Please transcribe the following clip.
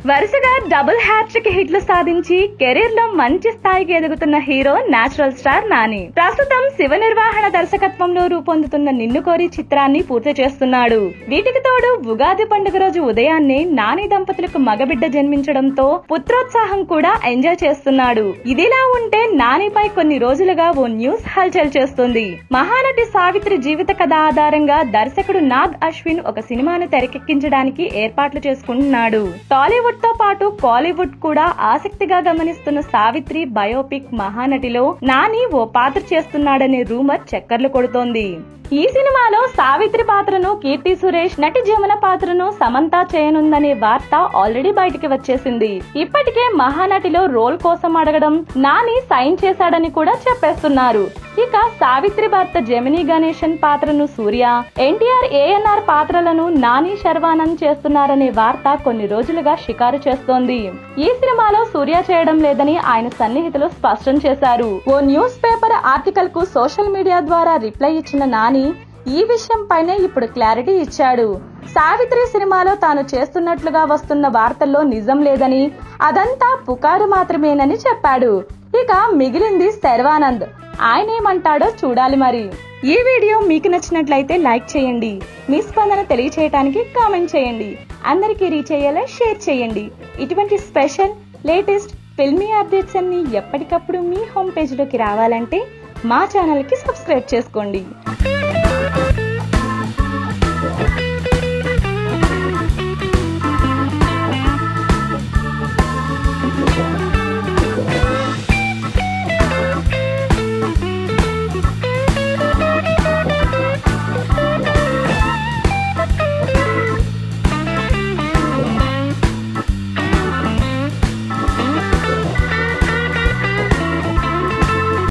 వరుసగా double hat trick హిట్లు సాధించి కెరీర్ లో మంచి స్థాయికి ఎదుగుతున్న హీరో నేచురల్ స్టార్ నాని ప్రస్తుతం శివ నిర్వహణ దర్శకత్వంలో రూపొందుతున్న నిన్ను కోరి చిత్రాన్ని పూర్తి చేస్తున్నాడు వీటికి తోడు ఉగాది పండుగ రోజు ఉదయాన్నే నాని దంపతులకు మగబిడ్డ జన్మించడంతో పుత్రోత్సాహం కూడా ఎంజాయ్ చేస్తున్నాడు ఇదిలా ఉంటే నానిపై కొన్ని రోజులుగా ఓ న్యూస్ హల్చల్ చేస్తుంది మహానటి సావిత్రి జీవిత కథ ఆధారంగా దర్శకుడు నాగ్ అశ్విన్ ఒక సినిమాను తెరకెక్కించడానికి ఏర్పాట్లు చేసుకుంటున్నాడు టాలీవుడ్ తో పాటు కాలీవుడ్ కూడా ఆసక్తిగా గమనిస్తున్న సావిత్రి బయోపిక్ మహానటిలో నాని ఓ పాత్ర చేస్తున్నాడనే రూమర్ చక్కర్లు కొడుతోంది ఈ సినిమాలో సావిత్రి పాత్రను కీర్తి సురేష్ నటి జమున పాత్రను సమంత చేయనుందనే వార్త ఆల్రెడీ బయటికి వచ్చేసింది ఇప్పటికే మహానటిలో రోల్ కోసం అడగడం నాని సైన్ చేశాడని కూడా చెప్పేస్తున్నారు ఇక సావిత్రి భర్త జమినీ గణేశన్ పాత్రను సూర్య ఎన్టీఆర్ ఏఎన్ఆర్ పాత్రలను నాని శర్వానంద్ చేస్తున్నారనే వార్త కొన్ని రోజులుగా షికారు చేస్తోంది ఈ సినిమాలో సూర్య చేయడం లేదని ఆయన సన్నిహితులు స్పష్టం చేశారు ఓ న్యూస్ పేపర్ ఆర్టికల్ కు సోషల్ మీడియా ద్వారా రిప్లై ఇచ్చిన నాని ఈ విషయం పైనే ఇప్పుడు క్లారిటీ ఇచ్చాడు సావిత్రి సినిమాలో తాను చేస్తున్నట్లుగా వస్తున్న వార్తల్లో నిజం లేదని అదంతా పుకారు మాత్రమేనని చెప్పాడు ఇక మిగిలింది శర్వానంద్ ఆయనేమంటాడో చూడాలి మరి ఈ వీడియో మీకు నచ్చినట్లయితే లైక్ చేయండి మీ స్పందన తెలియచేయడానికి కామెంట్ చేయండి అందరికీ రీచ్ అయ్యేలా షేర్ చేయండి ఇటువంటి స్పెషల్ లేటెస్ట్ ఫిల్మీ అప్డేట్స్ అన్ని ఎప్పటికప్పుడు మీ హోమ్ పేజ్లోకి రావాలంటే మా ఛానల్కి సబ్స్క్రైబ్ చేసుకోండి